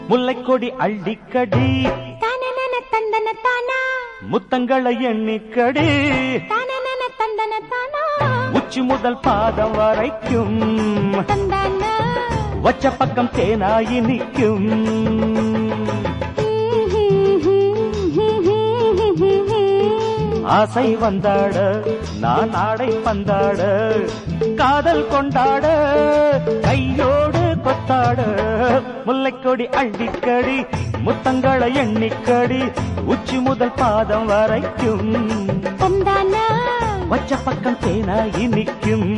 முல்லைக்கொடி அள்ளிக்கடி தானனன தந்தன தானா முத்தங்களை எண்ணிக்கடி தானனன தந்தன தானா உச்சி முதல் பாதம் வரைக்கும் தந்தான வச்ச பக்கம் தேனாயி நிற்கும் ஆசை வந்தாட நான் ஆடை பந்தாட காதல் கொண்டாட கையோடு கொத்தாட முல்லைக்கொடி அள்ளிக்கடி முத்தங்களை எண்ணிக்கடி உச்சி முதல் பாதம் வரைக்கும் தந்தான வச்ச பக்கம் தேனாயி நிற்கும்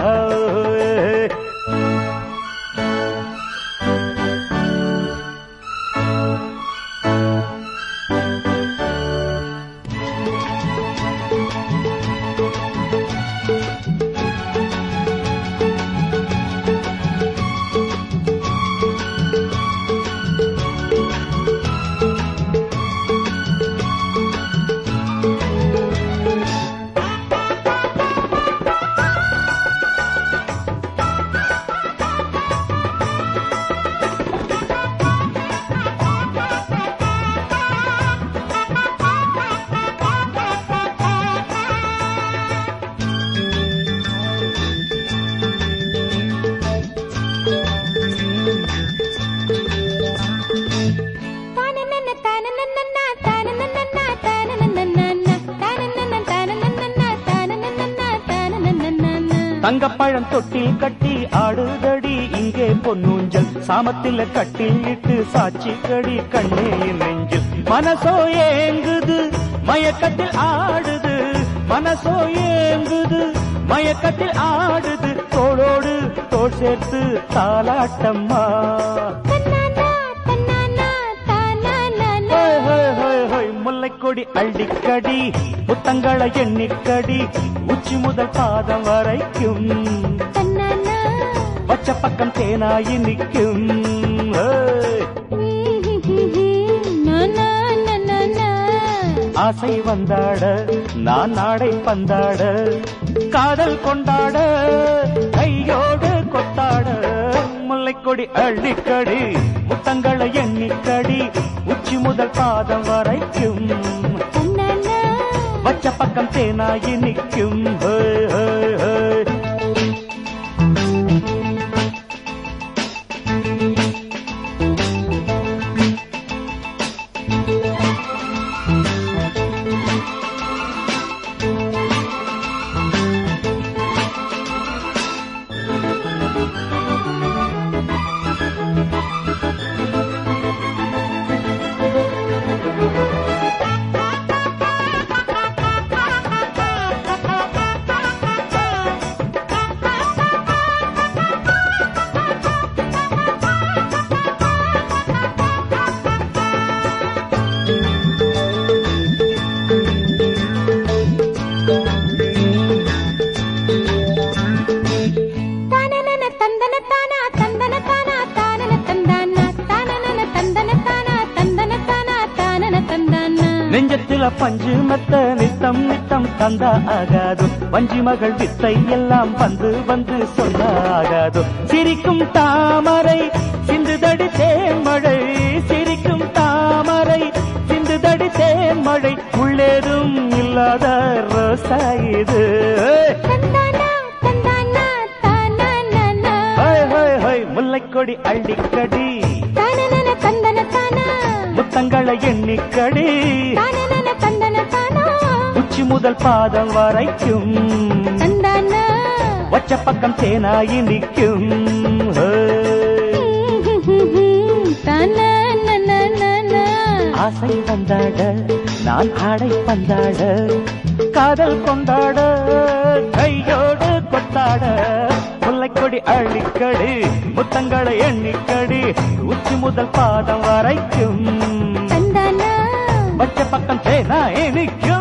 தானனன தானனனன தானனனன தானனனன தானனன தானனனன தானனனன தானனனன தங்கப்பழம் தொட்டில் கட்டி ஆடுதடி இங்கே பொன்னூஞ்சல் சாமத்தில கட்டில் இட்டு சாட்சி கடி கண்ணே என் நெஞ்சில் மனசோ ஏங்குது மயக்கத்தில் ஆடுது மனசோ ஏங்குது மயக்கத்தில் ஆடுது தோளோடு தோள் சேர்த்து தாலாட்டம்மா தன்னானா தன்னானா தானானானா ஹோய், ஹோய், ஹோய், ஹோய், முல்லைக்கொடி அள்ளிக்கடி முத்தங்களை எண்ணிக்கடி உச்சி முதல் பாதம் வரைக்கும் தன்னானா பச்சை பக்கம் தேனாயி நிற்கும் ஏய், நானானானானா ஆசை வந்தாட நான் நாடை பந்தாட காதல் கொண்டாட கையோடு கொத்தாட முல்லைக்கொடி அள்ளிக்கடி முத்தங்களை எண்ணிக்கடி உச்சி முதல் பாதம் வரைக்கும் தன்னானா பச்சை பக்கம் தேனாயி நிற்கும் ஹோய், ஹோய், ஹோய். தானனன தந்தன தானா தந்தன தானா தானன தந்தானா தானனன தந்தன தானா தந்தன தானா தானன தந்தானா நெஞ்சத்தில பஞ்சு மெத்த நித்தம் நித்தம் தந்தா ஆகாது வஞ்சி மகள் வித்தை எல்லாம் வந்து வந்து சொல்ல ஆகாது சிரிக்கும் தாமரை சிந்துதடி தேன்மழை சிரிக்கும் தாமரை சிந்துதடி தேன்மழை உள்ளேதும் இல்லாத ரோசா இது தந்தானா தந்தானா தானானானா ஹோய் ஹோய் ஹோய் முல்லைக்கொடி அள்ளிக்கடி தானனன தந்தன தானா முத்தங்களை எண்ணிக்கடி தானனன தந்தன தானா உச்சி முதல் பாதம் வரைக்கும் தந்தானா வச்ச பக்கம் தேனாயி நிற்கும் தானானானானா ஆசை வந்தாட நான் ஆடை பந்தாட காதல் கொண்டாட கையோடு கொத்தாட முல்லைக்கொடி அள்ளிக்கடி முத்தங்களை எண்ணிக்கடி உச்சி முதல் பாதம் வரைக்கும் தந்தானா வச்ச பக்கம் தேனாயி நிற்கும்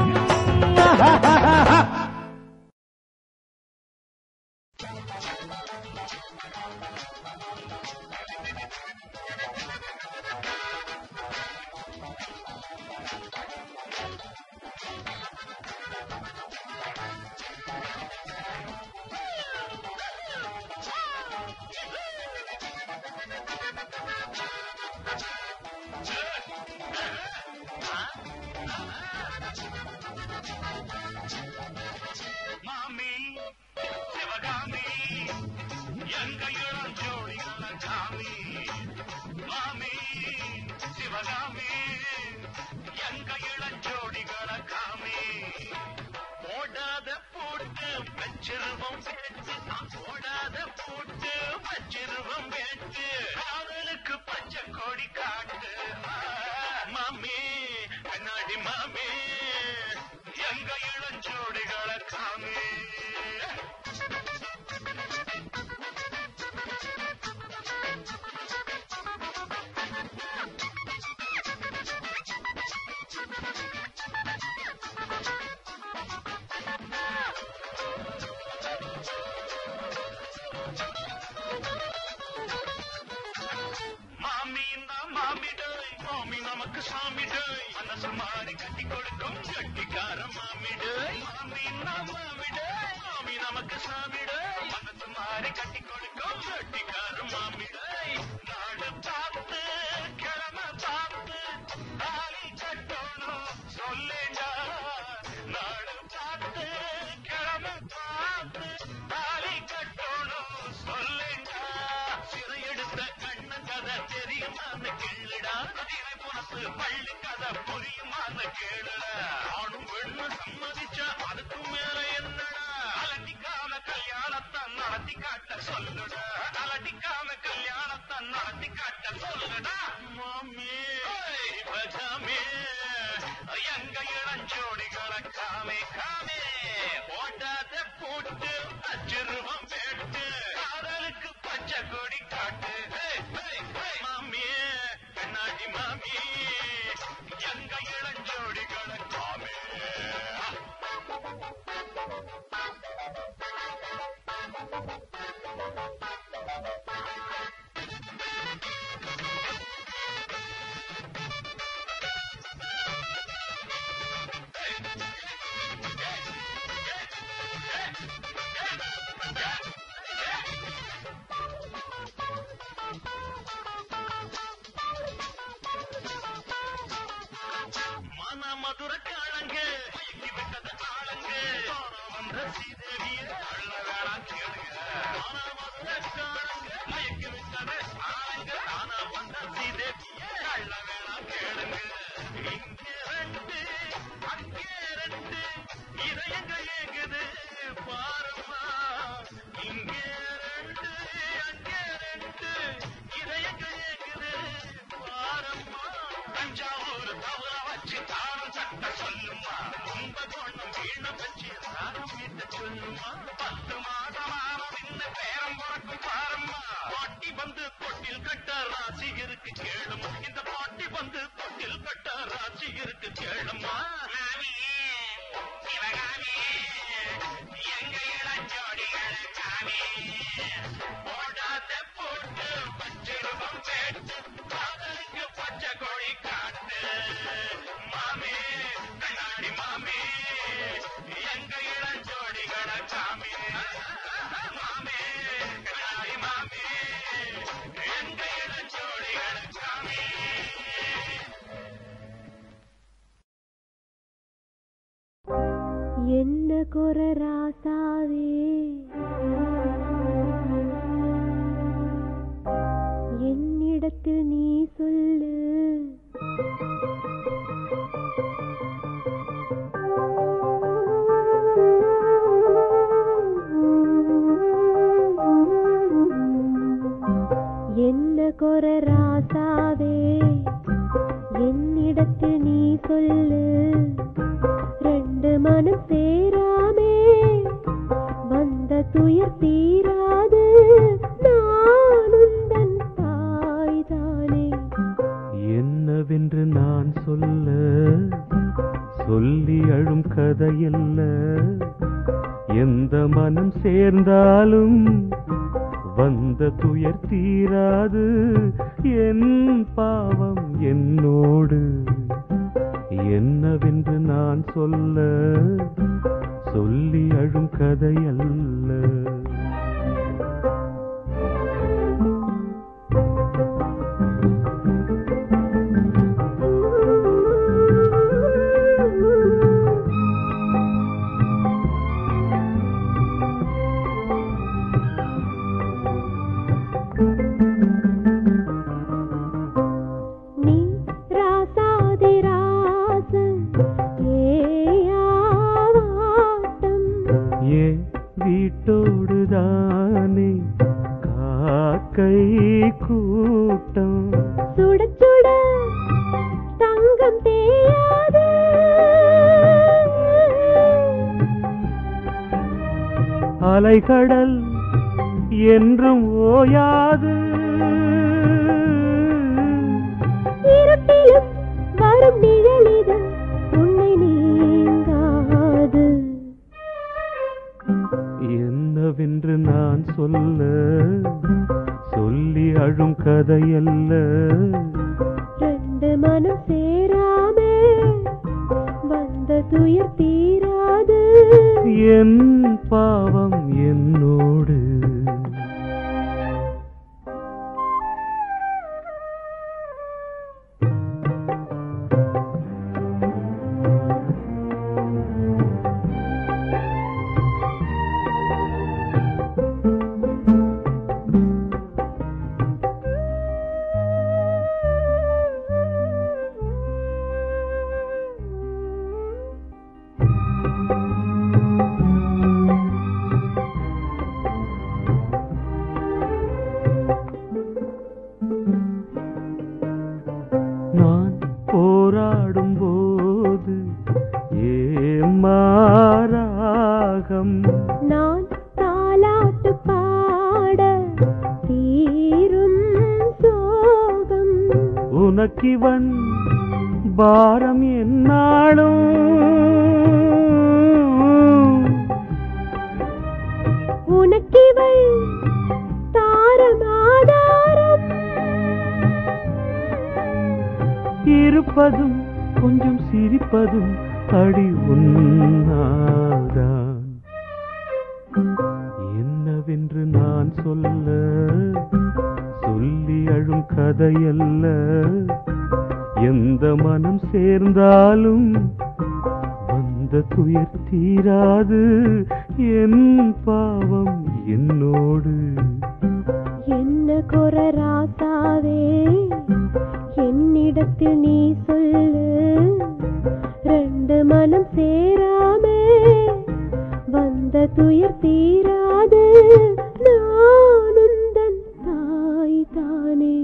பூட்டு வச்சிருவம் வேட்டு காதலுக்கு பச்சை கொடி காட்டு ஆ, மாமி கண்ணாடி மாமி எங்க இளஞ்சோடிகளை காமி மாமின்னா மாமிடோய் மாமி நமக்கு சாமிடோய் மனசு மாறி கட்டி கொடுக்கும் கட்டிக்கார மாமிடோய் மாமின்னா மாமிடோய் மாமி நமக்கு சாமிடோய் மனசு மாறி கட்டி கொடுக்கும் கட்டிக்கார மாமிடோய் நாடு பார்த்து கிழமை பார்த்து தாலி கட்டணும் சொல்லேண்டா நாடு பார்த்து கிழமை பார்த்து தாலி கட்டணும் சொல்லேண்டா சிறை எடுத்த கண்ணன் கதை தெரியுமான்னு கேளுடா அதிரை புனத்து பள்ளி கதை புரியுமான்னு கேளுடா ஆணும் பெண்ணு சம்மதிச்சா அதுக்கு மேல என்னடா அலட்டிக்காம கல்யாணத்தை நடத்தி காட்ட சொல்லுடா அலட்டிக்காம கல்யாணத்தை நடத்தி காட்ட சொல்லுடா மாமி பஜாமே எங்க இளஞ்சோடிகளை காமே காமே ஓட்டாத போட்டு அச்சிருவம் வேட்டு காதலுக்கு பச்சை கொடி காட்டு ஹே, ஹே, ஹே. மாமி கண்ணாடி மாமி எங்க இளஞ்சோடிகளை காமே மன மதுர காலங்க மயக்கி விட்டது ஆளுங்க வந்த சீதேவிய அள்ள வேணாம் கேளுங்க மன மதுர காலங்க மயக்கி விட்டது ஆளுங்க ஆனா வந்த சீதேவிய அள்ள வேணாம் கேளுங்க இங்க ரெண்டு அங்கே ரெண்டு இதயங்க ஏங்குது பாருமா இங்க ரெண்டு அங்கே ரெண்டு இதயங்க ஏங்குது பாரம்மா தஞ்சாவூர் தவற வச்சு தானம் சட்ட சொல்லுமா ரொம்ப பொண்ணும் வீண வச்சு தானம் வீட்ட சொல்லுமா பத்து மாதமான பின்ன பேரம் பிறக்கும் பாரம்மா பாட்டி வந்து தொட்டில் கட்ட ராசி இருக்கு கேளுமா இந்த பாட்டி வந்து தொட்டில் கட்ட ராசி இருக்கு கேளுமா சிவகாமி எங்க இளஞ்சோடிகளை காமி போடாத போட்டு பச்சிருவம் பேட்டு காதலுக்கு பச்சை கொடி காட்டு மாமே கண்ணாடி மாமே எங்க இளஞ்சோடிகளை காமி மாமே கண்ணாடி மாமே எங்க இளஞ்சோடிகளை காமி என்ன குற ராசாவே என்னிடத்தில் நீ சொல்லு என்ன குற ராசாவே என்னிடத்தில் நீ சொல்லு ரெண்டு மனம் சேராமே வந்த துயர் தீராது நான் உந்தன் தாய்தானே என்னவென்று நான் சொல்ல சொல்லி அழும் கதையல்ல எந்த மனம் சேர்ந்தாலும் வந்த துயர் தீராது என் பாவம் என்னோடு என்னவென்று நான் சொல்ல சொல்லி அழும் கதையல்ல நீ ராசாதி ராசன் ஏயாவாட்டம் ஏ வீட்டோடு அலைகடல் என்றும் ஓயாது இருட்டிலும் வரும் நிழலிது உன்னை நீங்காது என்னவென்று நான் சொல்ல சொல்லி அழும் கதையல்ல ரெண்டு மனம் சேராமே வந்த துயர் தீராது என் பாவம் என்னோடு நான் போராடும் போது ஏமாராகம் நான் தாலாட்டு பாட தீரும் சோகம் உனக்கிவன் பாரம் என்னாலும் உனக்கிவள் தாரம் ஆதாரம் இருப்பதும் கொஞ்சம் சிரிப்பதும் அடி உன்னாதான் என்னவென்று நான் சொல்ல சொல்லி அழும் கதையல்ல எந்த மனம் சேர்ந்தாலும் வந்த துயர் தீராது என் பாவம் என்னோடு என்ன குற ராசாவே என்னிடத்தில் நீ சொல்லு ரெண்டு மனம் சேராமே வந்த துயர் தீராது நான் உந்தன் தாய் தானே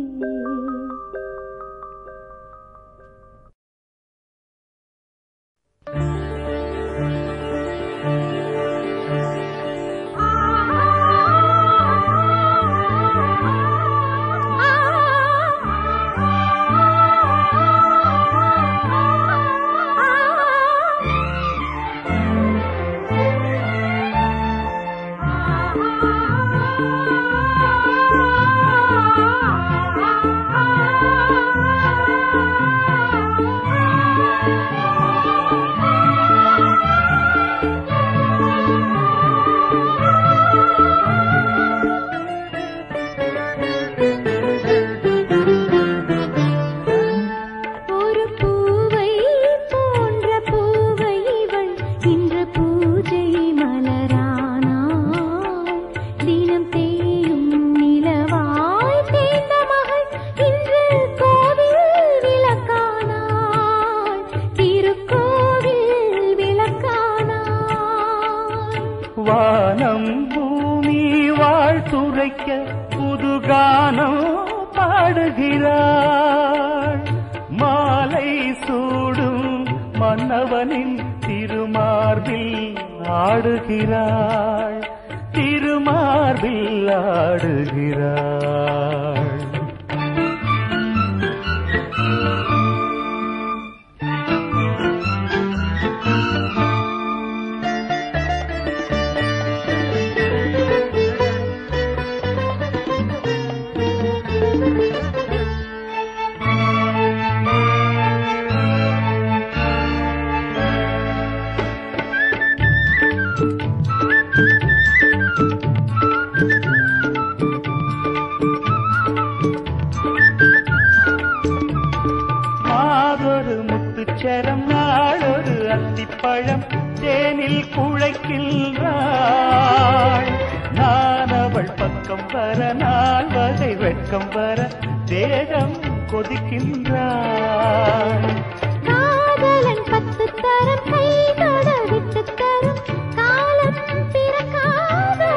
ஒரு பூவை போன்ற பூவை இவள் இன்று பூஜை மலரானாள் தினம் தேயும் நிலவாய் தேர்ந்த மகள் இன்று கோவில் விளக்கானாள் திருக்கோவில் விளக்கானாள் வானம் பூமி வாழ்த்துரைக்க புதுகானம் பாடுகிறாள் மாலை சூடும் மன்னவனின் திருமார்பில் ஆடுகிறாள் திருமார்பில் ஆடுகிறாள் மாதொரு முத்துச்சரம் நாளொரு அத்திப்பழம் தேனில் குழைக்கின்றாள் நான் அவள் பக்கம் வர நாள் வகை வெட்கம் வர தேகம் கொதிக்கின்றாள் காதலன் பத்து தரம் கை தொட விட்டு தரும் காலம் பிறக்காதோ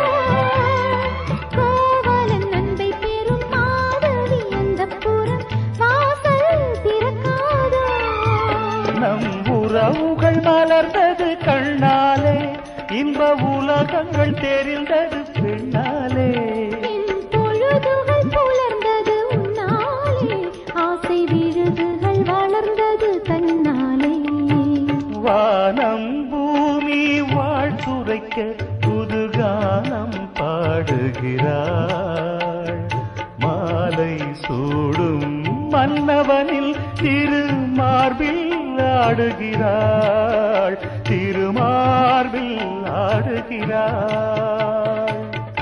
கோவலன் அன்பை பெறும் மாதவி அந்த புறம் வாசல் திறக்காதோ நம் உறவுகள் மலர்ந்தது கண்ணாலே இன்ப உலக ஞாபகங்கள் தெரிந்தது பெண்ணாலே என் பொழுதுகள் புலர்ந்தது உன்னாலே ஆசை விழுதுகள் வளர்ந்தது தன்னாலே வானம் பூமி வாழ்த்துரைக்க புதுகானம் பாடுகிறாள் மாலை சூடும் மன்னவனில் திருமார்பில் ஆடுகிறாள் திருமார்பில் ஆடுகிறாள்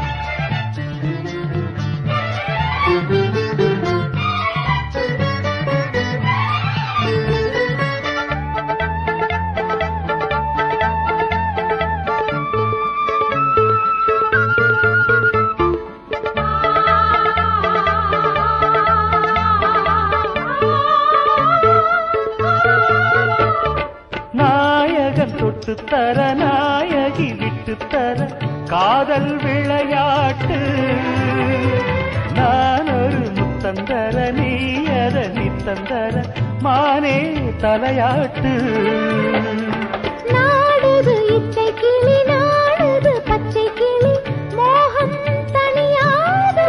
நாயகன் தொட்டு தர நாயகி விட்டு தர காதல் விளையாட்டு நான் ஒரு முத்தந்தர நீ அத நித்தந்தர மானே தலையாட்டு நாடுது இச்சை கிளி நாடுது பச்சை கிளி மோகம் தனியாது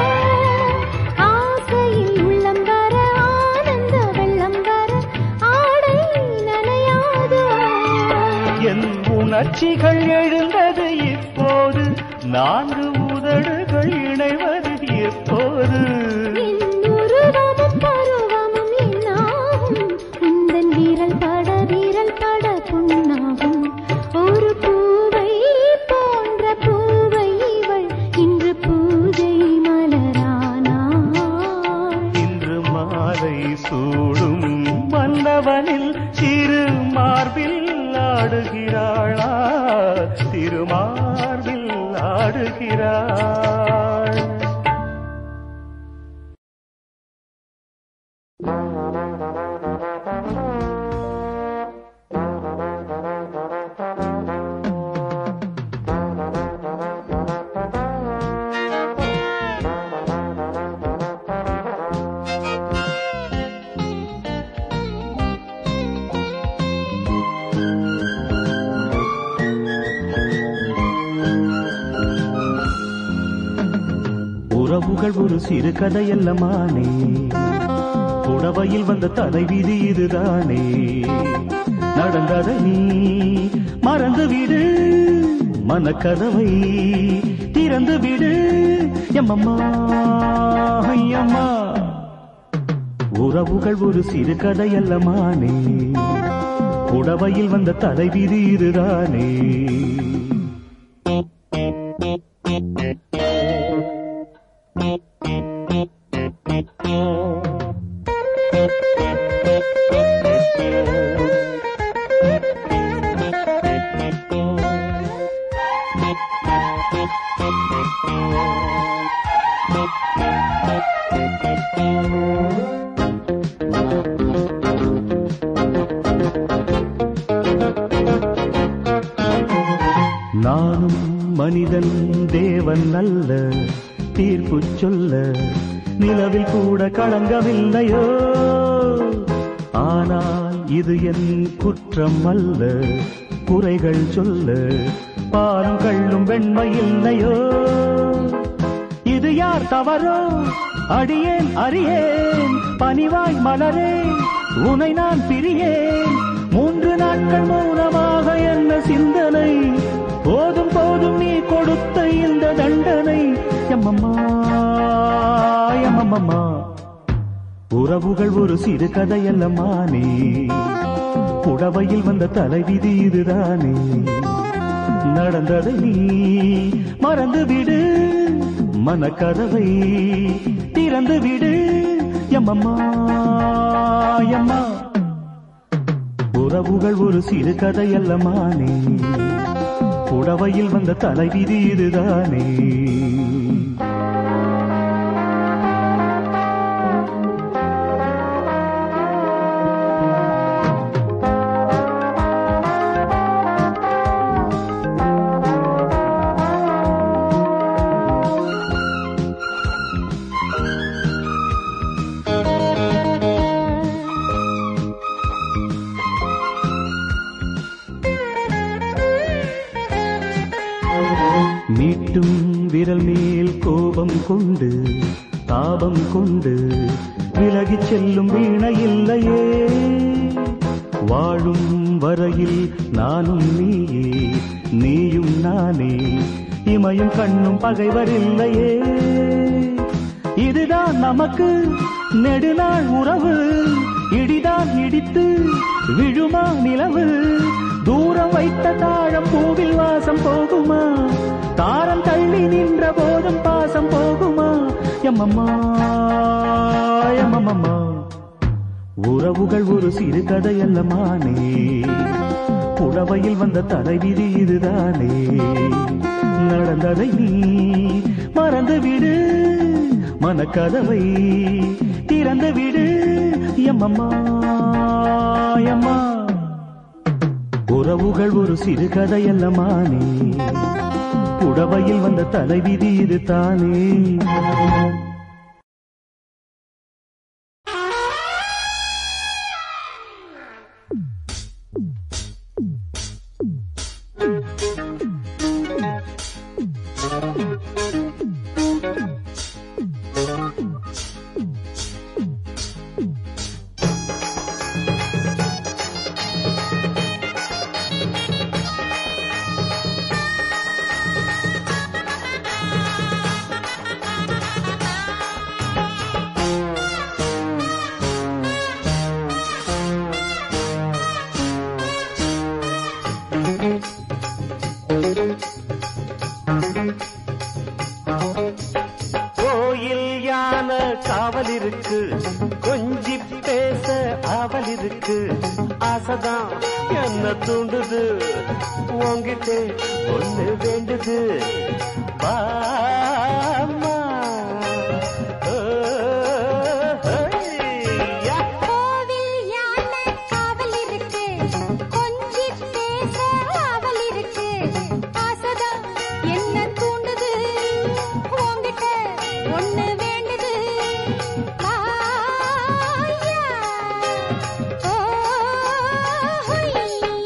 ஆசையில் உள்ளம் வர ஆனந்த வெள்ளம் வர ஆடை நனையாது என் உணர்ச்சிகள் எழுந்தது இப்போது நான்கு உதடுகள் இணைவது எப்போது என் உருவமும் பருவமும் என்னாகும் உந்தன் வீரல் பட வீரல் பட புண்ணாகும் ஒரு பூவை போன்ற பூவை இவள் இன்று பூஜை மலரானாள் இன்று மாலை சூடும் வந்தவனில் சிறு மார்பில் ஆடுகிறாளா திருமார்பில் ஆடுகிறாள் உறவுகள் ஒரு சிறு கதையல்லமானே புடவையில் வந்த தலைவிதி இதுதானே நடந்ததை நீ மறந்து விடு மனக்கதவை திறந்து விடு எம்மம்மா ஐயம்மா உறவுகள் ஒரு சிறு கதையல்லமானே புடவையில் வந்த தலைவிதி இதுதானே நானும் மனிதன் தேவன் அல்ல தீர்ப்பு சொல்ல நிலவில் கூட களங்கமில்லையோ ஆனால் இது என் குற்றம் அல்ல குறைகள் சொல்ல பாலும் கள்ளும் வெண்மை இல்லையோ இது யார் தவறோ அடியேன் அறியேன் பனிவாய் மலரே உனை நான் பிரியேன் மூன்று நாட்கள் மௌனமாக என்ன சிந்தனை போதும் போதும் நீ கொடுத்த இந்த தண்டனை எம்மம்மா எம்மம்மா உறவுகள் ஒரு சிறு கதையல்லமானே புடவையில் வந்த தலைவிதி இதுதானே நடந்ததை நீ மறந்து விடு மனக்கதவை திறந்து விடு எம்மம்மா எம்மா உறவுகள் ஒரு சிறு கதையல்லமானே புடவையில் வந்த தலைவிதி இதுதானே தீண்டும் விரல் மேல் கோபம் கொண்டு தாபம் கொண்டு விலகிச் செல்லும் வீணை இல்லையே வாழும் வரையில் நானும் நீயே நீயும் நானே இமையும் கண்ணும் பகைவர் இல்லையே இதுதான் நமக்கு நெடுநாள் உறவு இடிதான் இடித்து விழுமா நிலவு தூரம் வைத்த தாழம் பூவில் வாசம் போகுமா தாரம் தள்ளி நின்ற போதும் பாசம் போகுமா எம்மம்மா எம்மம்மா உறவுகள் ஒரு சிறு கதையல்ல மானே புடவையில் வந்த தலைவிதி இதுதானே நடந்ததை நீ மறந்து விடு மனக்கதவை திறந்து விடு எம்மம்மா எம்மா உறவுகள் ஒரு சிறு கதையல்ல மானே புடவையில் வந்த தலைவிதி இது தானே கோயில் யானை காவல் இருக்கு கொஞ்சி பேச ஆவல் இருக்கு ஆசைதான் என்ன தூண்டுது உங்கிட்ட ஒண்ணு வேண்டுது பாமா ஓ, ஹையா. கோவில் யானை காவல் இருக்கு கொஞ்சி பேச ஆவல் இருக்கு ஆசைதான் என்ன தூண்டுது உன்கிட்ட ஒண்ணு வேண்டுது வாயா ஓ ஹையா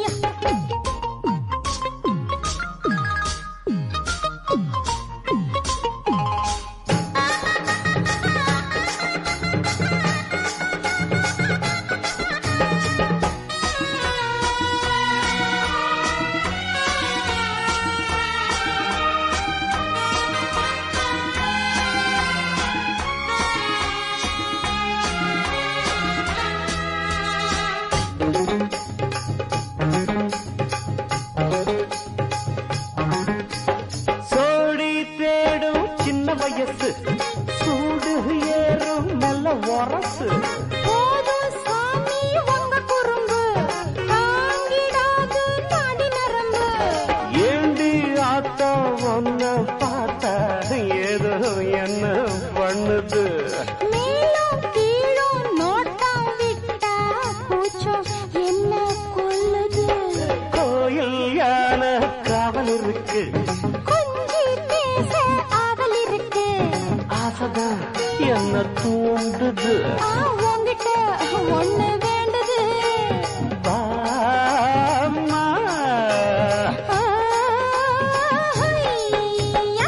சோடி தேடும் சின்ன வயசு சூடு ஏறும் நல்ல உரசு போதும் சாமி உங்க குறும்பு தாங்கிடாது நாடி நரம்பு ஏண்டி ஆத்தா ஒன்ன பார்த்தா ஏதோ என்ன பண்ணுது மேலும் கீழும் நோட்டம் விட்டா கூச்சம் என்ன கொல்லுது கோயில் யானை காவல் இருக்கு கொஞ்சி பேச ஆவல் இருக்கு ஆசைதான் என்ன தூண்டுது ஆ உன்கிட்ட ஒண்ணு வேண்டுது பாமா ஆ, ஹையா.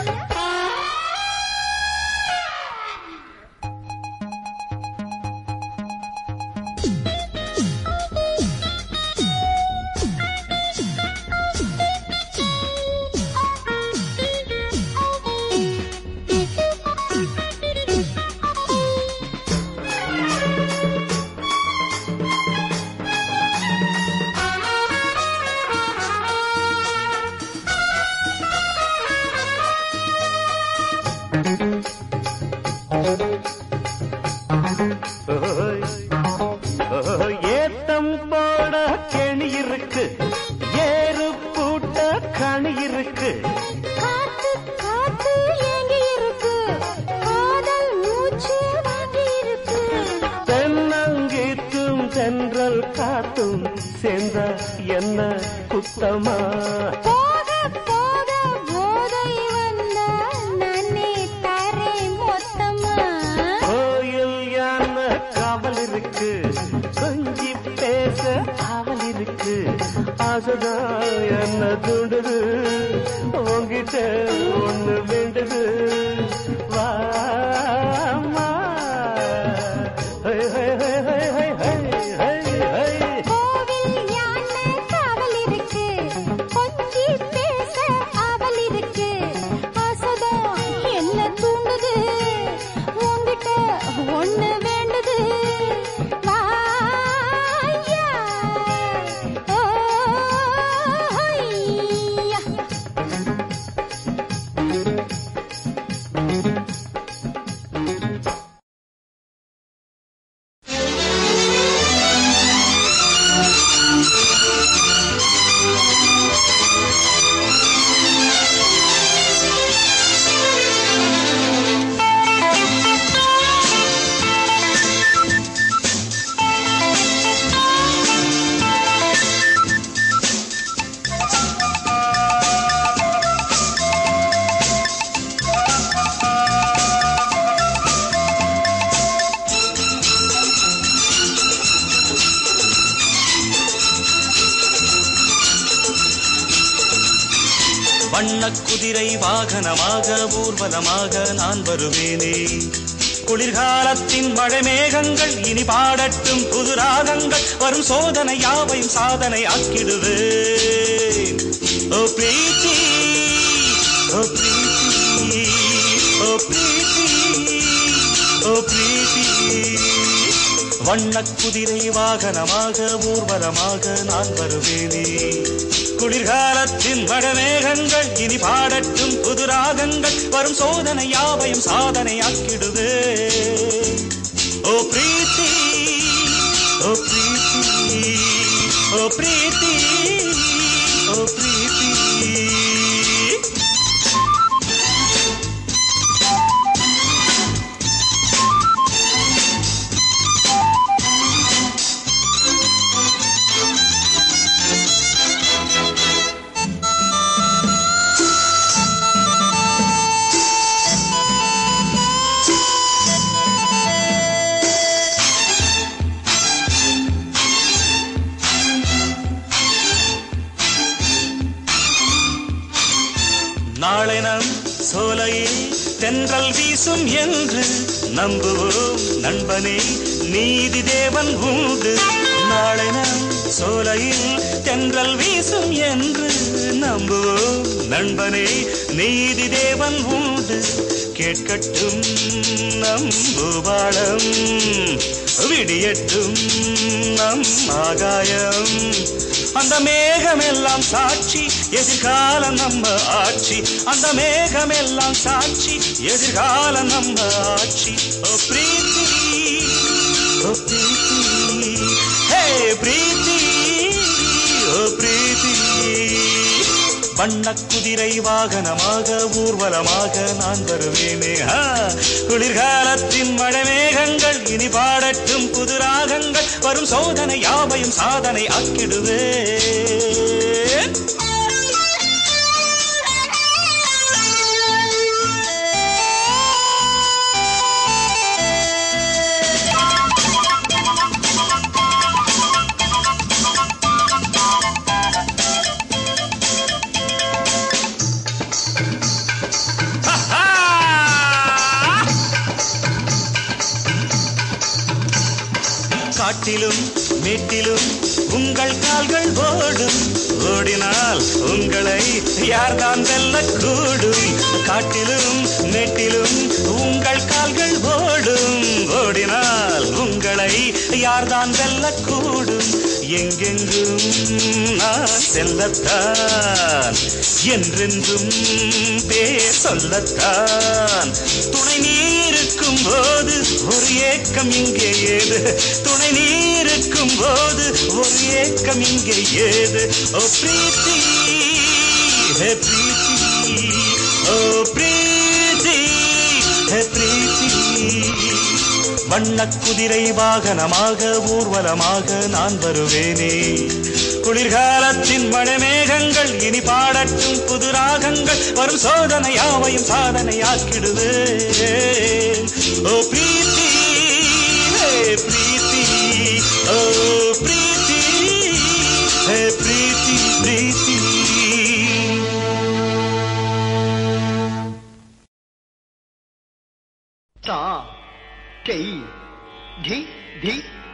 ஓய், ஓய், ஏத்தம் போட கெணி இருக்கு ஏறு பூட்ட கணி இருக்கு காத்து காத்து ஏங்கி இருக்கு காதல் மூச்சு வாங்கி இருக்கு தென்னங்கீத்தும் தென்றல் காத்தும் சேர்ந்த என்ன குத்தமா போக போக போதை வந்த நானே தரேன் மொத்தமா கோயில் யானை காவல் இருக்கு கொஞ்சி பேச ஆவல் இருக்கு ஆசைதான் என்ன தூண்டுது உங்கிட்ட உன்கிட்ட ஒண்ணு வேண்டுது வாம்மா. ஹை, ஹை, ஹை, ஹை, ஹை, ஹை, ஹை, ஹை. கோவில் யானை காவல் இருக்கு கொஞ்சி பேச ஆவல் இருக்கு ஆசைதான் என்ன தூண்டுது உன்கிட்ட ஒண்ணு வேண்டுது வாயா ஓ ஹையா வண்ணக் குதிரை வாகனமாக ஊர்வலமாக நான் வருவேனே குளிர்காலத்தின் மழை மேகங்கள் இனி பாடட்டும் புது ராகங்கள் வரும் சோதனை யாவையும் சாதனை ஆக்கிடுவேன் ஓ பிரீத்தி ஓ பிரீத்தி ஓ பிரீத்தி ஓ பிரீத்தி வண்ணக் குதிரை வாகனமாக ஊர்வலமாக நான் வருவேனே குளிர்காலத்தின் வடமேகங்கள் இனி பாடட்டும் புது ராகங்கள் வரும் சோதனை யாவையும் சாதனையாக்கிடுவே ஓ பிரீத்தி ஓ பிரீத்தி ஓ பிரீத்தி ஓ பிரீத்தி நாளை நம் சோலையில் தென்றல் வீசும் என்று நம்புவோம் நண்பனே நீதி தேவன் உண்டு நாளை நம் சோலையில் தென்றல் வீசும் என்று நம்புவோம் நண்பனே நீதி தேவன் உண்டு கேட்கட்டும் நம் பூபாலம் விடியட்டும் நம் ஆகாயம் அந்த மேகமெல்லாம் சாட்சி எதிர்காலம் நம்ம ஆட்சி அந்த மேகமெல்லாம் சாட்சி எதிர்காலம் நம்ம ஆட்சி ஓ பிரீத்தி ஓ பிரீத்தி ஹே பிரீத்தி ஓ பிரீத்தி வண்ணக் குதிரை வாகனமாக ஊர்வலமாக நான் வருவேனே ஆ, குளிர்காலத்தின் மழை மேகங்கள் இனி பாடட்டும் புது ராகங்கள் வரும் சோதனை யாவையும் சாதனை ஆக்கிடுவேன் காட்டிலும் மேட்டிலும் உங்கள் கால்கள் ஓடும் ஓடினால் உங்களை யார்தான் வெல்லக்கூடும் காட்டிலும் மேட்டிலும் உங்கள் கால்கள் ஓடும் ஓடினால் உங்களை யார்தான் வெல்லக்கூடும் எங்கெங்கும் நான் செல்லத்தான் என்றென்றும் பேர் சொல்லத்தான் துணை நீருக்கும் போது ஒரு ஏக்கம் இங்கே ஏது துணை நீருக்கும் போது ஒரு ஏக்கம் இங்கே ஏது ஓ பிரீத்தி ஹே பிரீத்தி ஓ பிரீத்தி ஹே பிரீத்தி வண்ணக் குதிரை வாகனமாக ஊர்வலமாக நான் வருவேனே குளிர்காலத்தின் மழைமேகங்கள் இனி பாடட்டும் புது ராகங்கள் வரும் சோதனை யாவையும் சாதனையாக்கிடுவேன் ஓ பிரீத்தி ஹே பிரீத்தி ஓ பிரீத்தி ஹே பிரீத்தி பிரீத்தி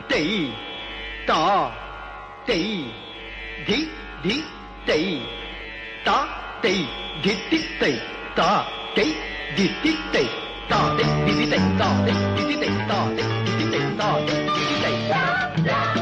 தை தா தை தி தி தை தா தை தித்தி தை தா தை தித்தி தை தா தை தித்தி தை தா தை தித்தி தை தா தை தித்தி தை தா தை தித்தி தை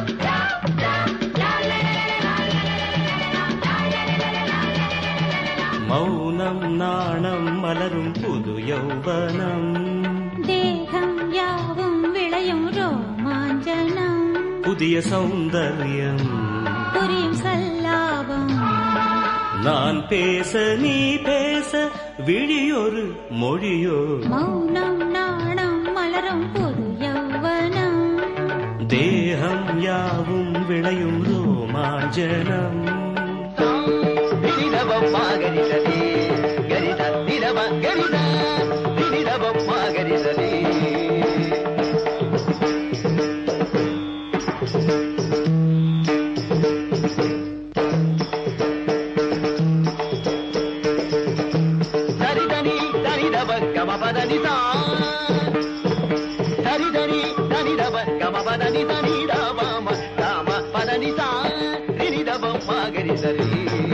மௌனம் நாணம் மலரும் புது யௌவனம் தேகம் யாவும் விளையும் ரோமாஞ்சனம் புதிய சௌந்தர்யம் புரியும் சல்லாபம் நான் பேச நீ பேச விழியொரு மொழியோ மௌனம் நாணம் மலரும் புது யௌவனம் தேகம் யாவும் விளையும் ரோமாஞ்சனம் திரிதவம்மா கரிசனே கரித திரவ கரித திரிதவம்மா கரிசனே சரிதனி சரிதவ கமபதனி சா சரிதனி சரிதவ கமபதனி தனி ராம ராம பதனி சா திரிதவம்மா கரிசனே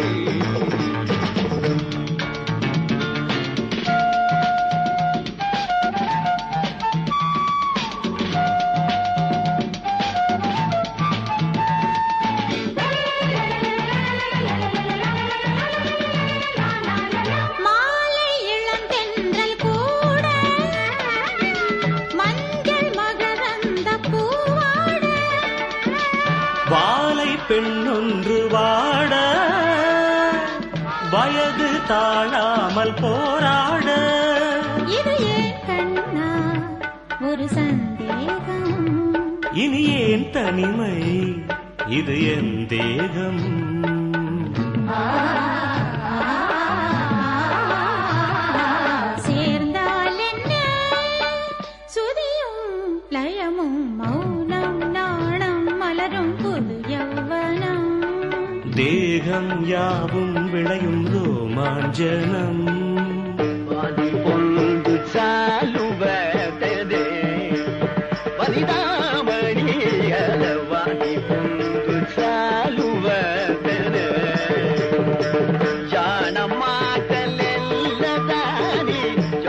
மாலை இளந்தென்றல் கூட மஞ்சள் மகரந்த பூவாட வாலை பெண்ணொன்று வாட வயது தாழாமல் போராட இது ஏன் கண்ணா ஒரு சந்தேகம் இனி ஏன் தனிமை இது என் தேகம் சேர்ந்தால் என்ன சுதியும் லயமும் மௌனம் நாணம் மலரும் புது யௌவனம் தேகம் யாவும் விளையும் ரோமாஞ்சனம் வாதி பொழுது சாலுவதே வனிதாமணி வாதி பொழுது சாலுவதே ಜಾಣಮಾಟಲೆಲ್ಲದಾನಿ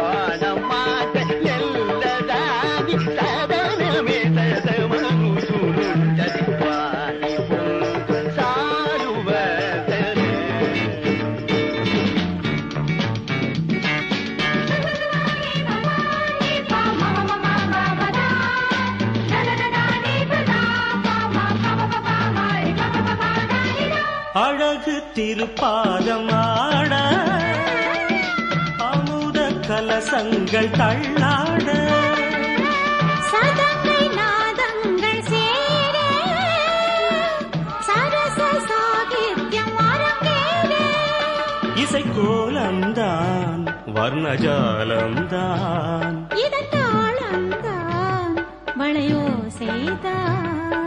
ಜಾಣಮಾಟಲೆಲ್ಲದಾನಿ ಸದನಮೇ ಸದಮನು ಸುರುಂಡದಿ ವಾಣಿ ಪೊಂದು ಸಾರುವದನೆ அழகு திருப்பாதம் ஆட அமுத கலசங்கள் தள்ளாட சதங்கை நாதங்கள் சேர சரச சாகித்யம் அரங்கேற இசைக்கோலம்தான் வர்ணஜாலம்தான் இதன் தாளம்தான் வளையோ செய்தான்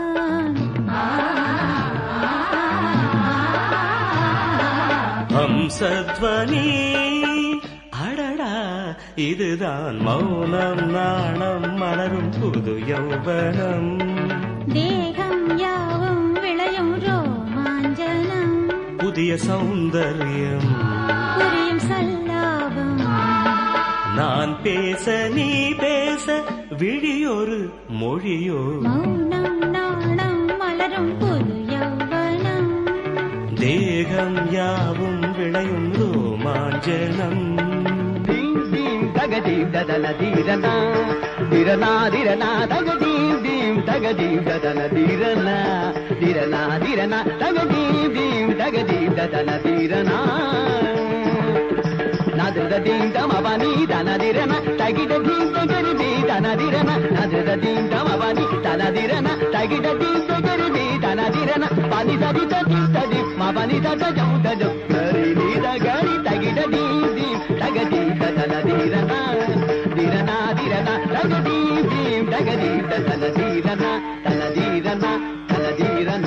ஹம்சத்வனி அடடா இதுதான் மௌனம் நாணம் மலரும் புது யௌவனம் தேகம் யாவும் விளையும் ரோமாஞ்சனம் புதிய சௌந்தர்யம் புரியும் சல்லாபம் நான் பேச நீ பேச விழியொரு மொழியோ மௌனம் நாணம் மலரும் புது யௌவனம் தேகம் யாவும் விளையும் ரோமாஞ்சனம் ದೀಂ ದೀಂ ತಗದೀಂ ದದನ ದೀರನ ದಿರನ ದಿರನ ತಗದೀಂ ದೀಂ ತಗದೀಂ ದದನ ದಿರನ ದಿರನ ದಿರನ ತಗದೀಂ ದೀಂ ತಗದೀಂ ದದನ ದಿರನ ನದ್ರದ ದೀಂ ತಮವನಿ ದನ ದಿರನ ತಗಿದ ದೀಂ ತಗರಿದಿ ದನ ದಿರನ ನದ್ರದ ದೀಂ ತಮವನಿ ದನ ದಿರನ ತಗಿದ ದೀಂ ತಗರಿದಿ ದನ ದಿರನ ಪನಿ ಸದಿ ತದಿ ತದಿ ಮವನಿ ದದ ಜೌ ದಜ ಗರಿ ನೀದ ಗರಿ ತಗಿದ ದೀಂ ದೀಂ ತಗದಿ ದನ ದಿರನ ದಿರನ ದಿರನ ತಗದಿ ದೀಂ ತಗದಿ ದನ ದಿರನ ತನ ದಿರನ ತನ ದಿರನ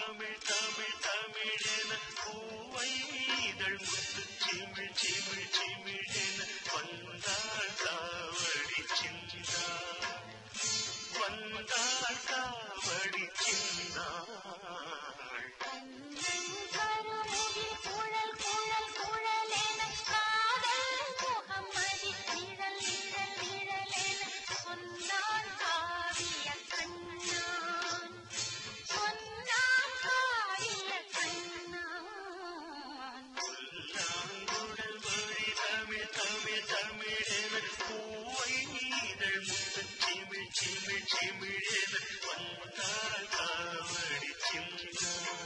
தமிழ் தமிழ் தமிழென பூவை இதழ் முத்து சிமிழ் சிமிழ் சிமிழென வந்தாள் காவடி சிந்தாள் வந்தாள் காவடி சிந்தாள் கருமுகில் குழல் குழல் குழலென காதல் முகம்மதி நிழல் நிழல் நிழலென சொன்னான் காவிய கண்ணான் சொன்னான் காவிய கண்ணான் புல்லாங்குழல் வழி தமிழ் தமிழ் தமிழென பூவை இதழ் முத்து சிமிழ் சிமிழ் சிமிழென வந்தாள் காவடி சிந்தாள்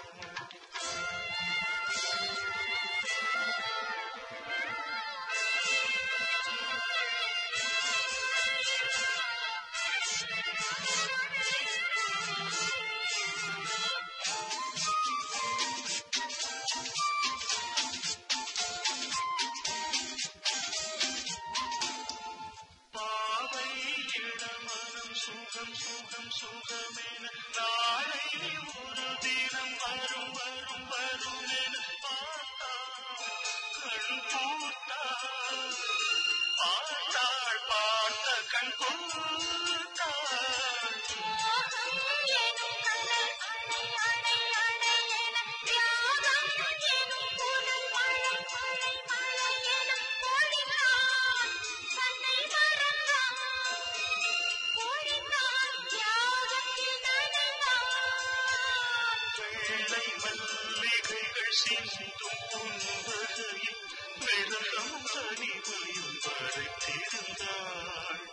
பாவை இளமனம் சுகம் சுகம் சுகமென நாளை ஒரு தினம் வரும் வரும் வரும் என பார்த்தாள் கண் பூத்தாள் பார்த்தாள் பார்த்த கண் பூத்தாள் மோகம் எனும் கடல் அலை அலை அலை என தியாகம் எனும் புனல் மழை மழை மழை என பொழிந்தான் தன்னை மறந்தான் பொழிந்தான் தியாகத்தில் நனைந்தான் வெள்ளை மல்லிகைகள் சிந்தும் புன்வகையில் விரகம் தனிமையில் வரைத்திருந்தாள்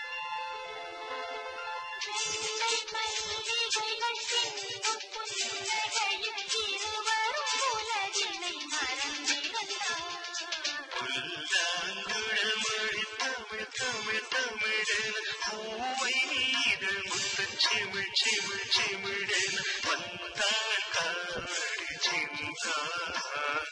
வெள்ளை மல்லிகைகள் சிந்தும் புன்னகையில் இருவரும் உலகினை மறந்திருந்தார் புல்லாங்குழல் மொழி தமிழ் தமிழ் தமிழென பூவை இதழ் முத்து சிமிழ் சிமிழ் சிமிழென வந்தாள் காவடி சிந்தாள்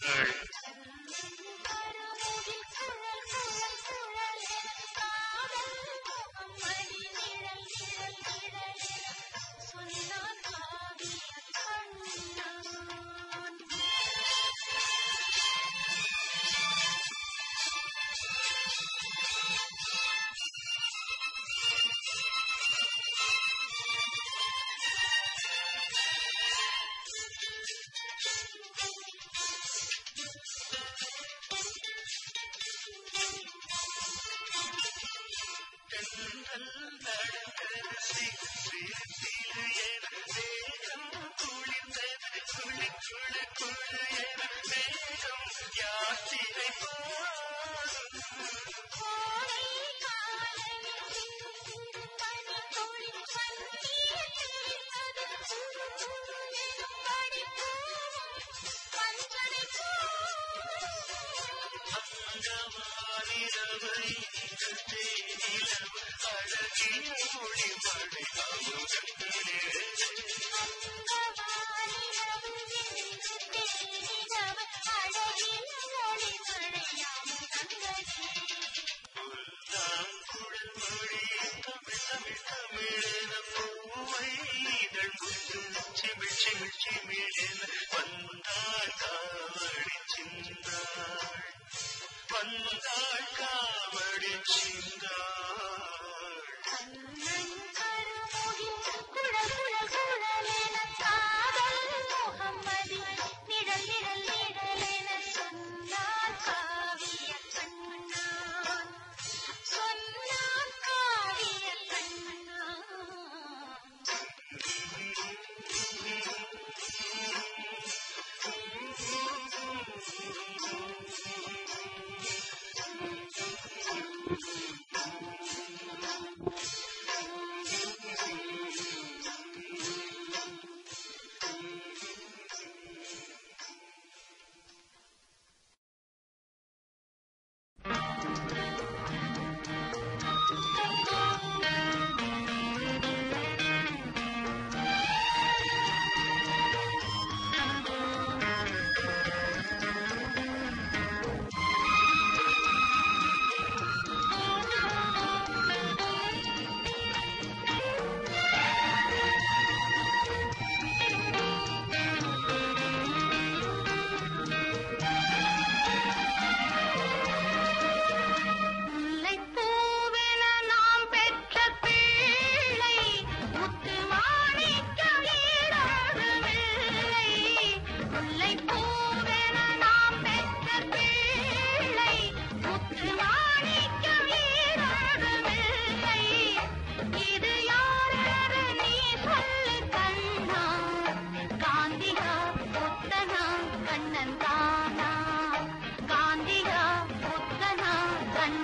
கருமுகில் குழல் குழல் குழலென காதல் முகம்மதி நிழல் நிழல் நிழலென சொன்னான் காவிய கண்ணான் கோடை காலையில் சிறு சிறு பனி துளி பன்னீர் தெளித்தது சுடு சுடு எனும் மடிப்பூவும் பஞ்சனை அழகிய ஒளி மழையாம் தந்ததே வந்தாள் காவடி சிந்தாள் வந்தாள் காவடி சிந்தாள் கண்ணன் கருமுகில் குழல் குழல் குழலென காதல் முகம்மதி நிழல் நிழல் நிழலென சொன்னார் காவிய கண்ணான் சொன்னார் காவிய கண்ணான் Thank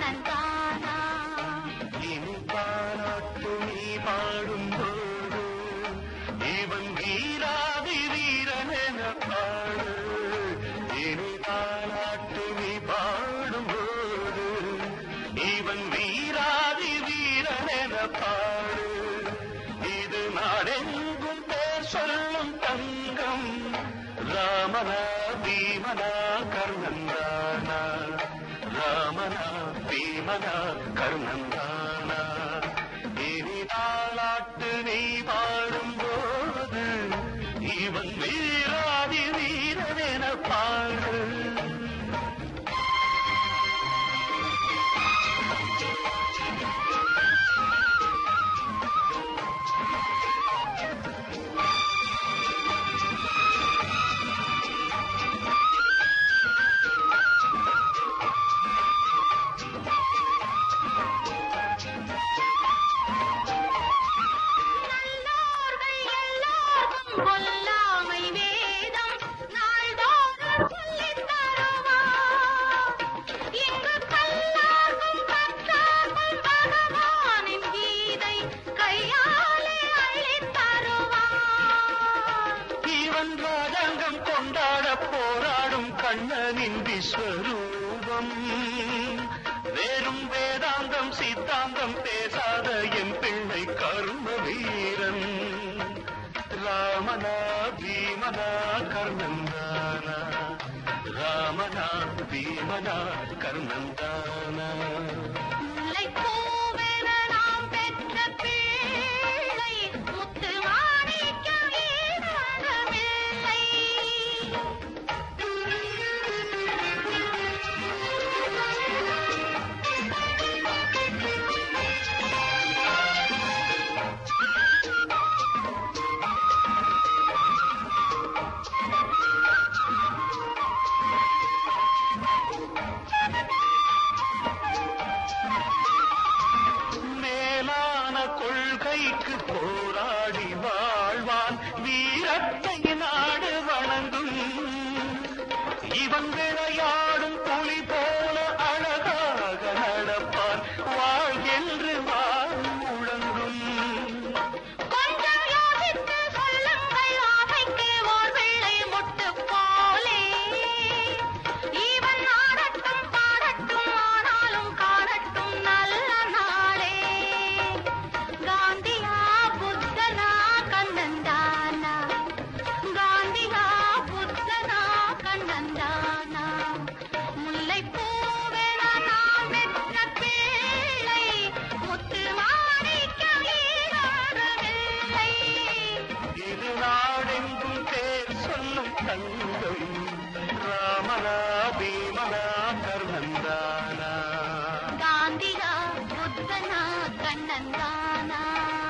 கண்ணன் தானா இனி பாராட்டு நீ பாடும்போது இவன் வீராதி வீரனென பாடு இனி பாராட்டு நீ பாடும்போது இவன் வீராதி வீரனென பாடு இது நாடெங்கும் பேர் சொல்லும் தங்கம் ராமனா பீமனா கர்ணந்தானா ராமனா பீமனா கர்ணந்தானா இனி தாளாட்டு நீ பாடும்போது இவன் வீராதி வீரனென பாடு நல்லோர்கள் எல்லாருக்கும் கொல்லாமை வேதம் நாள்தோறும் சொல்லித் தருவார். இங்கு கல்லார்க்கும் கற்றார்க்கும் பகவானின் கீதை கையாலே அள்ளித் தருவார். இவன் ராஜாங்கம் கொண்டாட போராடும் கண்ணனின் விஸ்வரூபம் வேறும் வேதாந்தம் சித்தாந்தம் பேசாத என் பிள்ளை கர்ம வீரன் ராமனா பீமனா கர்ணந்தானா ராமனா பீமனா கர்ணந்தானா முல்லைப் பூவென நாம் பெற்ற பிள்ளை முத்து மாணிக்கம் ஈரமில்லை. மேலான கொள்கைக்கு போராடி வாழ்வான் வீரத்தை நாடு வணங்கும் இவன் விளையாடும் புலி போல அழகாக நடப்பான் வாழ் என்று வாழ் முழங்கும் கொஞ்சம் யோசித்து சொல்லுங்கள் ஆசைக்கு ஓர் பிள்ளை முட்டு போலே இவன் ஆடட்டும் பாடட்டும் ஆனாலும் காணட்டும் நல்ல நாளே காந்தியா புத்தனா கண்ணந்தானா காந்தியா புத்தனா கண்ணந்தானா முல்லைப் பூவென நாம் பெற்ற பிள்ளை முத்து மாணிக்கம் ஈராகவில்லை இது நாடெங்கும் பேர் சொல்லும் தங்கம் ராமனா பீமனா கர்ணந்தானா காந்தியா புத்தனா கண்ணந்தானா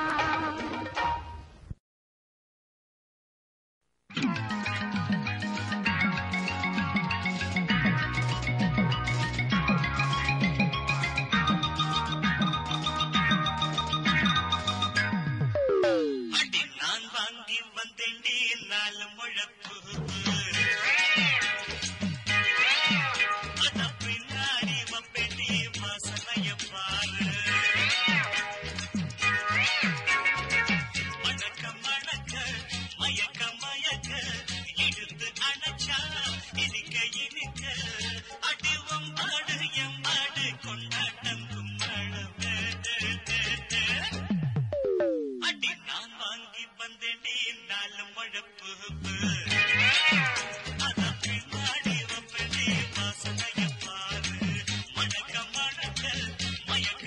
அடி நான் வாங்கி வந்தேண்டி நாலு முழப்பு அத பின்னாடி வப்பேண்டி வாசனைய பாரு மணக்க மணக்க மயக்க மயக்க இழுத்து அணைச்சா இனிக்க இனிக்க அடிவம் பாடு எம்பாடு கொண்டாட்டம் கும்மாளமே அடி நான் வாங்கி வந்தேண்டி நாலு முழப்பு அத பின்னாடி வப்பேண்டி வாசனைய பாரு மணக்க மணக்க மயக்க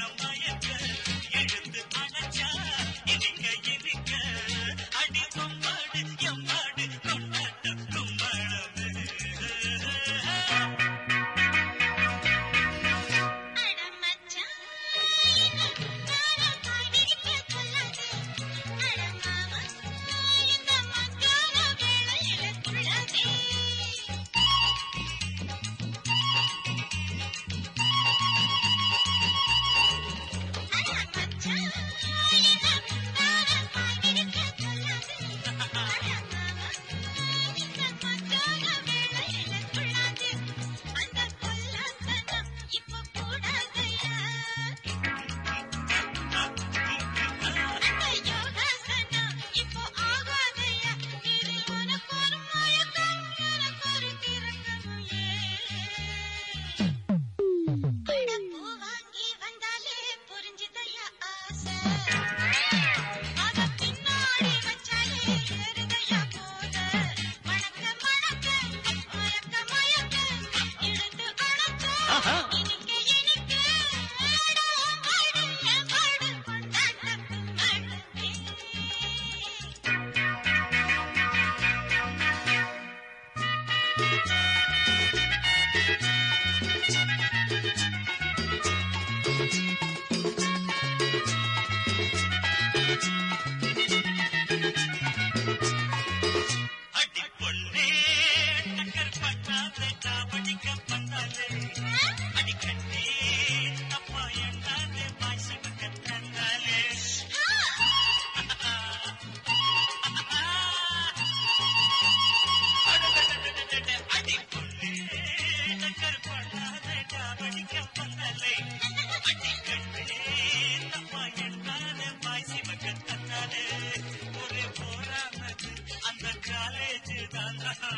பந்தலே அடி கட்டே தப்பா எண்ணாத பாய் சிவக்க தந்தாலே ஒரே போரானது அந்த காலேஜ் தான்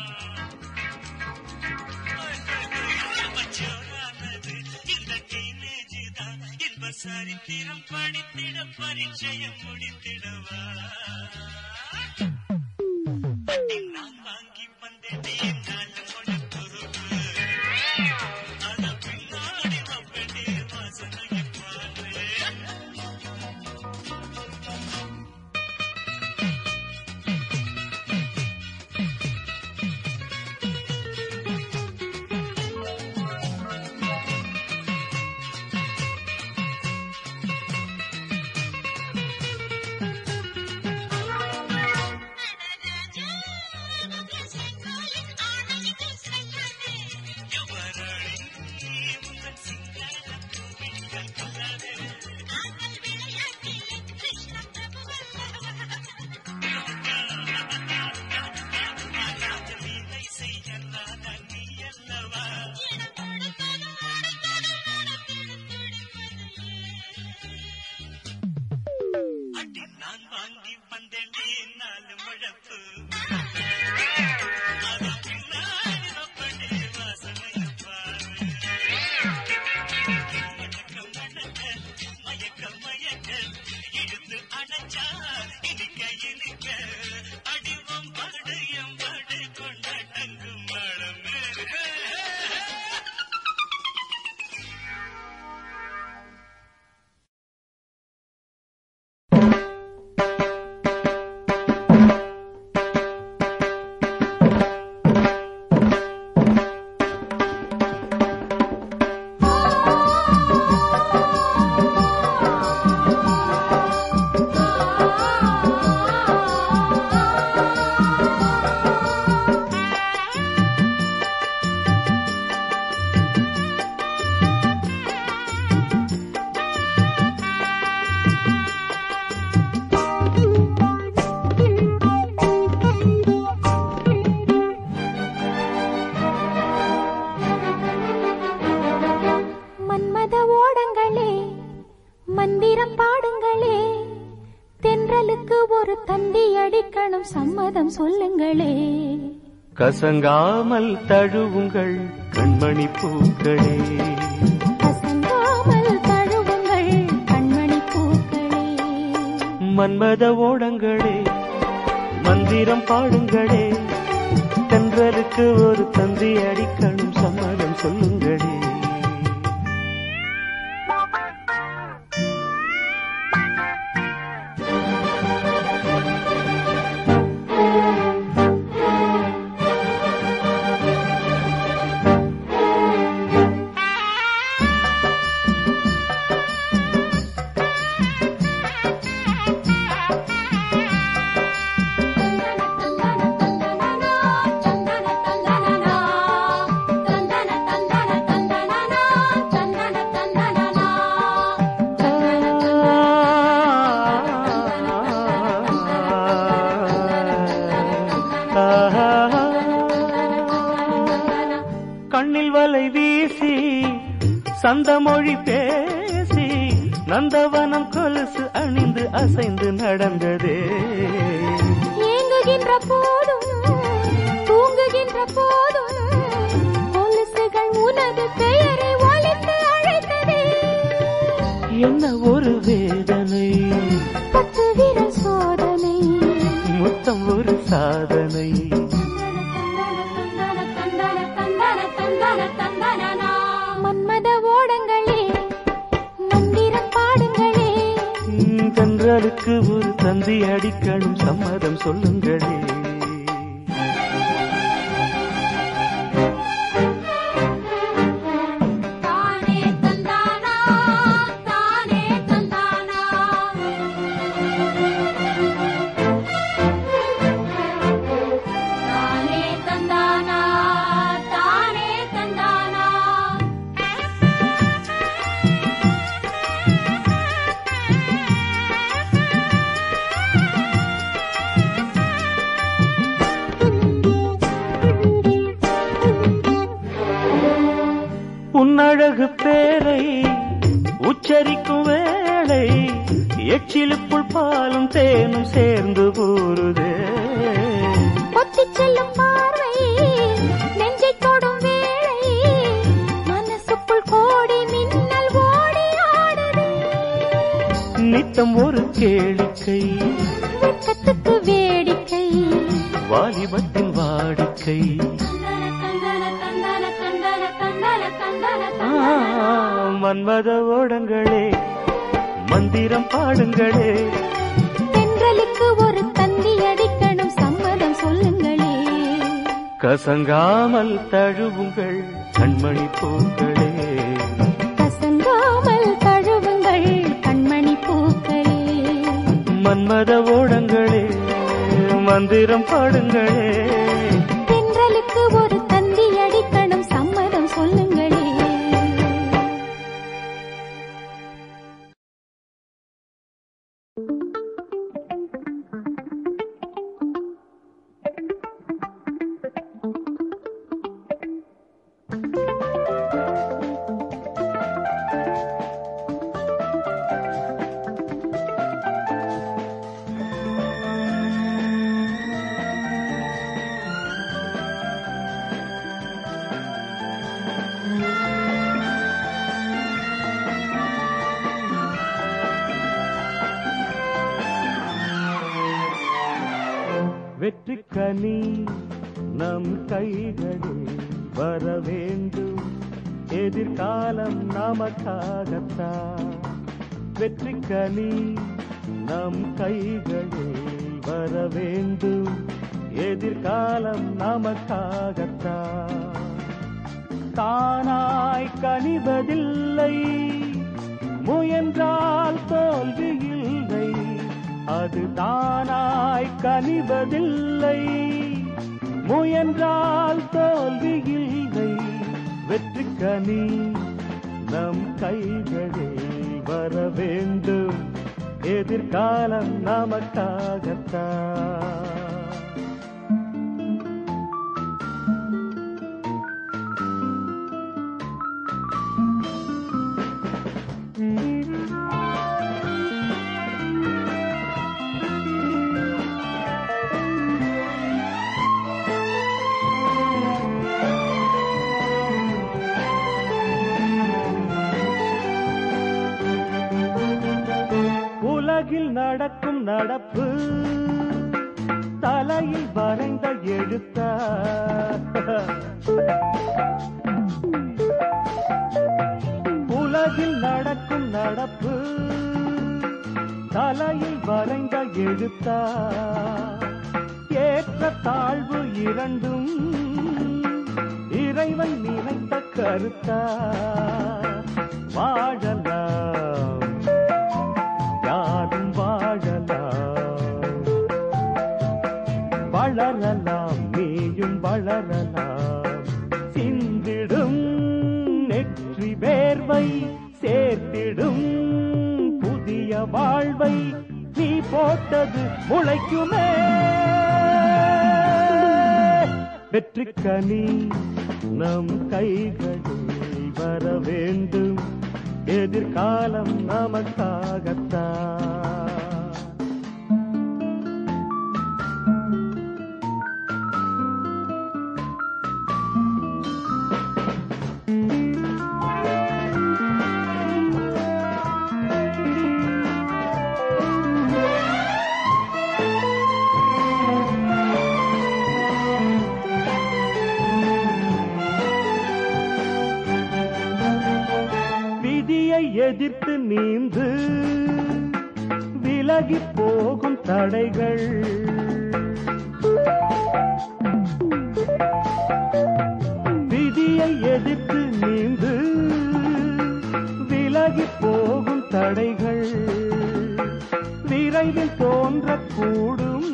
மச்சோரானது இந்த டீனேஜ் தான் இன்ப சரித்திரம் படித்திட பரிச்சயம் முடித்திடவா பட்டி நான் வாங்கி வந்தேன் என்னால் உனக்கு அத பின்னாடி வப்படே வாசனையை பாரு அடி நான் வாங்கி வந்தேன் நாலு முழப்பு அது பின்னாடி வப்படே வாசனையை பாரு மணக்க மணக்க மயக்க மயக்க இழுத்து அடைச்சா இனிக்க இனிக்க அடிவம் பாடு எம்பாடு கொண்டாட்டங்கும் மழமே மன்மத ஓடங்களே மந்திரம் பாடுங்களே தென்றலுக்கு ஒரு தந்தி அடிக்கணும் சம்மதம் சொல்லுங்களே கசங்காமல் தழுவுங்கள் கண்மணி பூக்களே கசங்காமல் தழுவுங்கள் கண்மணி பூக்களே மன்மத ஓடங்களே மந்திரம் பாடுங்களே தென்றலுக்கு ஒரு தந்தி அடிக்கணும் சம்மதம் சொல்லுங்களே கண்ணில் வலை வீசி சந்தமொழி பேசி நந்தவனம் கொலுசு அணிந்து அசைந்து நடந்ததே ஏங்குகின்ற போதும் தூங்குகின்ற போதும் கொலுசுகள் உனது பெயரை ஒலித்து அழைத்ததே என்ன ஒரு வேதனை பத்து விரல் சோதனை முத்தம் ஒரு சாதனை மன்மத ஓடங்களே மந்திரம் பாடுங்களே உம், தென்றலுக்கு ஒரு தந்தி அடிக்கணும் சம்மதம் சொல்லுங்களே தானே தந்தானா தானே தந்தானா தானே தந்தானா தானே தந்தானா உன்னழகு பேரை உச்சரிக்கும் வேளை எச்சிலுக்குள் பாலும் தேனும் சேர்ந்து கூறுதே பொத்திச் செல்லும் பார்வை நெஞ்சை தொடும் வேளை மனசுக்குள் கோடி மின்னல் ஓடி ஆடுதே நித்தம் ஒரு கேளிக்கை வெட்கத்துக்கு வேடிக்கை வாலிபத்தின் வாடிக்கை ஆ, மன்மத ஓடங்களே மந்திரம் பாடுங்களே தென்றலுக்கு ஒரு தந்தி அடிக்கணும் சம்மதம் சொல்லுங்களே கசங்காமல் தழுவுங்கள் கண்மணி பூக்களே கசங்காமல் தழுவுங்கள் கண்மணி பூக்களே மன்மத ஓடங்களே மந்திரம் பாடுங்களே தென்றலுக்கு ஒரு தந்தி அடிக்கணும் சம்மதம் சொல்லுங்களே வெற்றி கனி நம் கைகளில் வர வேண்டும் எதிர்காலம் நமக்காகத்தான் வெற்றி கனி நம் கைகளில் வர வேண்டும் எதிர்காலம் நமக்காகத்தான் தானாய் கனிவதில்லை முயன்றால் தோல்வி இல்லை அது தானாய் கனிவதில்லை முயன்றால் தோல்வி இல்லை வெற்றி கனி நம் கைகளில் வர வேண்டும் எதிர்காலம் நமக்காகத்தான் உலகில் நடக்கும் நடப்பு தலையில் வரைந்த எழுத்தா உலகில் நடக்கும் நடப்பு தலையில் வரைந்த எழுத்தா ஏற்ற தாழ்வு இரண்டும் இறைவன் நினைத்த கருத்தா வாழலாம் யாரும் வாழலாம் வளரலாம் நீயும் வளரலாம் சிந்திடும் நெற்றி வேர்வை சேர்த்திடும் புதிய வாழ்வை நீ போட்டது முளைக்குமே வெற்றி கனி நம் கைகளில் வர வேண்டும் எதிர்காலம் நமக்காகத்தான் விதியை எதிர்த்து நீந்து விலகி போகும் தடைகள் விதியை எதிர்த்து நீந்து விலகி போகும் தடைகள் விரைவில் தோன்றக்கூடும்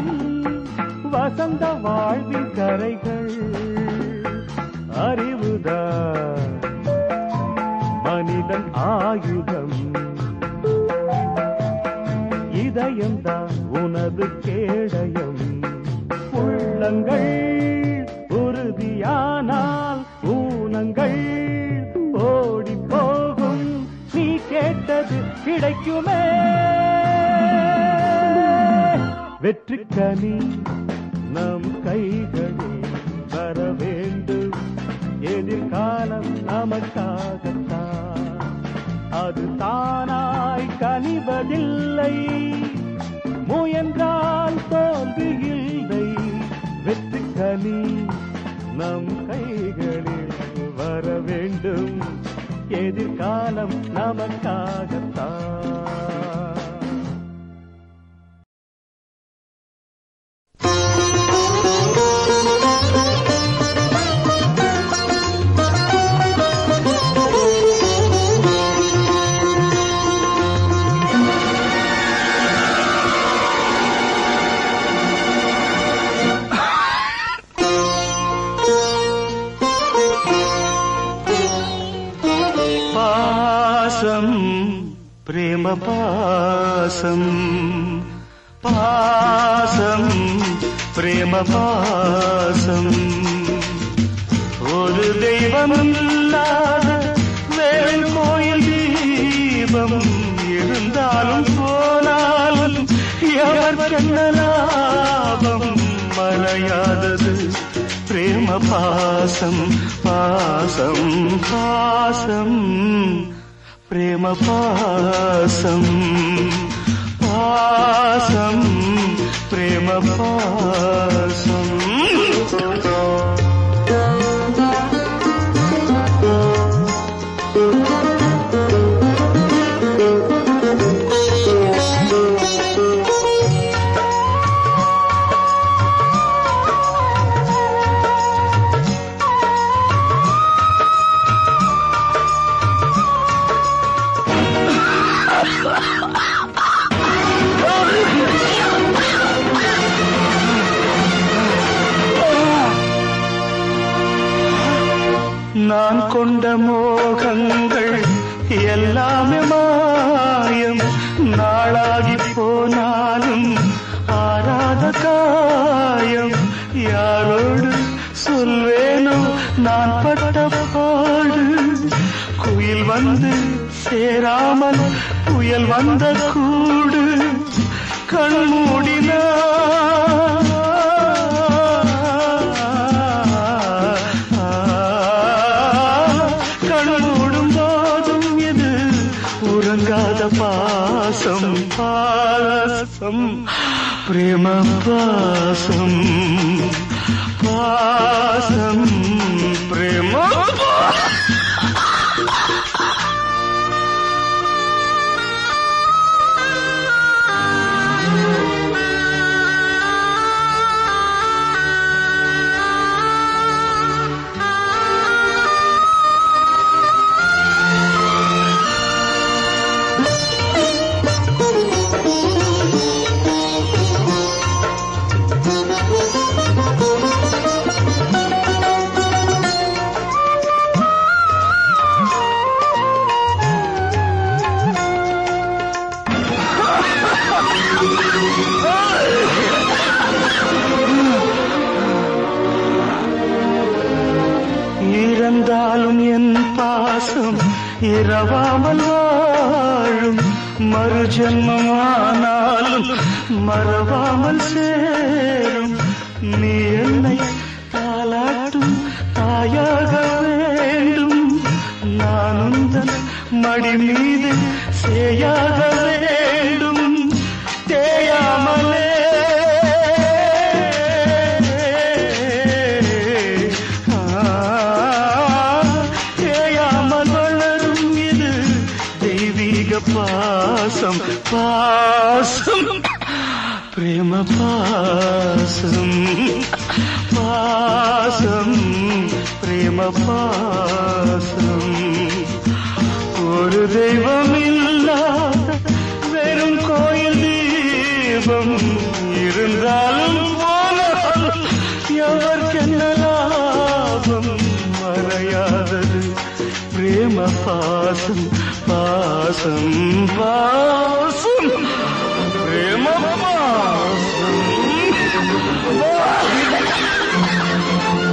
வசந்த வாழ்வின் கரைகள் அறிவுதான் மனிதன் ஆயுதம் இதயம்தான் உனது கேடயம் உள்ளங்கள் உறுதியானால் ஊனங்கள் பிறகு கிடைக்குமே வெற்றிக்கனி நம் கைகளில் வர வேண்டும் எதிர்காலம் நமக்காகத்தான் அது தானாய் கனிவதில்லை முயன்றால் தோல்வி இல்லை வெற்றிக்கனி நம் கைகளில் வர வேண்டும் எதிர்காலம் நமக்காகத்தான் பாசம் பிரேம பாசம் பாசம் பிரேம பாசம் ஒரு தெய்வம் இல்லாத வேறு கோயில் தீபம் இருந்தாலும் போனாலும் எவர்க்கென்ன லாபம் மறையாதது பிரேம பாசம் பாசம் பாசம் பிரேம பாசம் பாசம் பிரேம பாசம் நான் கொண்ட மோகங்கள் எல்லாமே மாயம் நாளாகி போனாலும் ஆறாத காயம் யாரோடு சொல்வேனோ நான் பட்ட பாடு குயில் வந்து சேராமல் புயல் வந்த கூடு கண்மூடினா கண்மூடும் போதும் இது உறங்காத பாசம் பாசம் பிரேம பாசம் பாசம் பிரேம இறந்தாலும் என் பாசம் இரவாமல் வாழும் மறு ஜென்மமானாலும் மறவாமல் சேரும் நீ என்னை தாலாட்டும் தாயாக வேண்டும் நான் உந்தன் மடி மீது சேயாக வேண்டும் தேயாமலே தேயாமல் வளரும் இது தெய்வீக பாசம் பாசம் பிரேம பாசம் பாசம் பிரேம பாசம் ஒரு தெய்வம் இல்லாத வெறும் கோயில் தீபம் இருந்தாலும் போனாலும் எவர்க்கென்ன லாபம் மறையாதது பிரேம பாசம் பாசம் பாசம் பிரேம பாசம்